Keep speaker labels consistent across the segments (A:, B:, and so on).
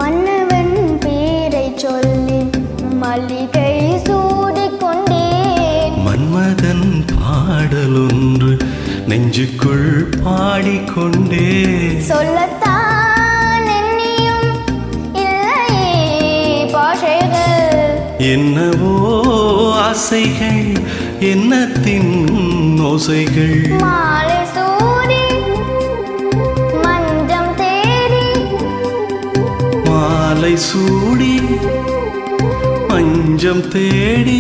A: மன்னவன் பேரை சொல்லி மல்லிகை சூடிக் கொண்டேன்
B: மன்மதன் பாடலொன்று நெஞ்சுக்குள் பாடிக்கொண்டே
A: சொல்லத்தான் எண்ணியும் இல்லையே பாஷைகள்
B: என்னவோ ஆசைகள் எண்ணத்தின் ஓசைகள்
A: மாலை சூடி மஞ்சம் தேடி
B: மாலை சூடி மஞ்சம் தேடி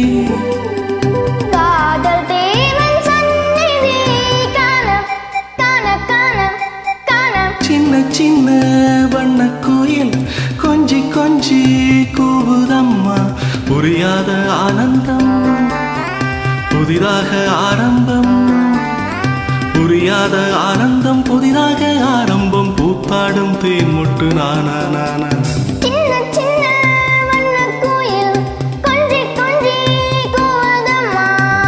A: காதல் தேவன் சந்நிதி காண காண காண காண
B: சின்ன சின்ன வண்ண கோயில் கொஞ்சி கொஞ்சி கூவுதம்மா புரியாத ஆனந்தம் புதிதாக ஆரம்பம் புரியாத ஆனந்தம் புதிதாக ஆரம்பம் பூத்தாடும் தேன் முட்டு நானா நானா
A: சின்ன சின்ன வண்ணக் குயில் கொஞ்சி கொஞ்சி கூவுதம்மா.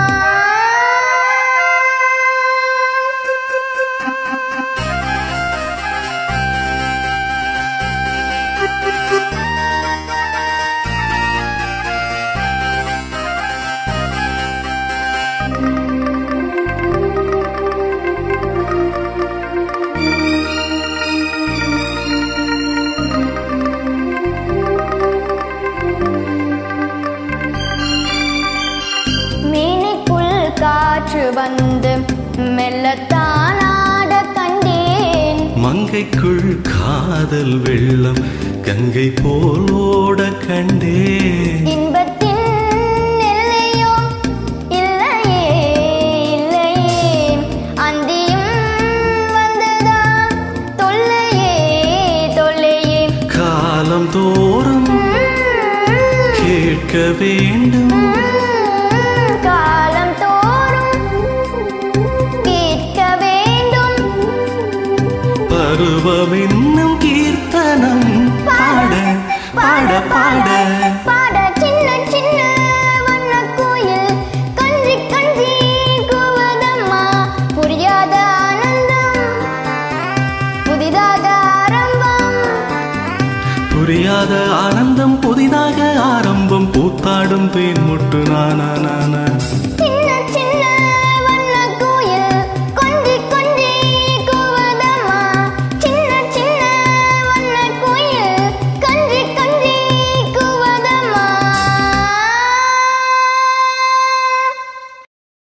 A: மேனிக்குள் காற்று வந்து மெல்லத்தான் ஆட கண்டேன்
B: மங்கைக்குள் காதல் வெள்ளம் கங்கை போல் ஓட கண்டே
A: இன்பத்தின் எல்லையோ இல்லையே இல்லையே அந்தியும் வந்ததால் தொல்லையே தொல்லையே
B: காலம் தோறும் கேட்க வேண்டும்
A: காலம் தோறும் கேட்க வேண்டும்
B: பருவம் என்னும் கீர்த்தனம் பாட பாட பாட
A: பாட சின்ன சின்ன வண்ணக் குயில் கஞ்சி கஞ்சி கூவதம்மா புரியாத ஆனந்தம் புதிதாக ஆரம்பம்
B: புரியாத ஆனந்தம் புதிதாக ஆரம்பம் பூத்தாடும் தேன் முட்டு நானா நானா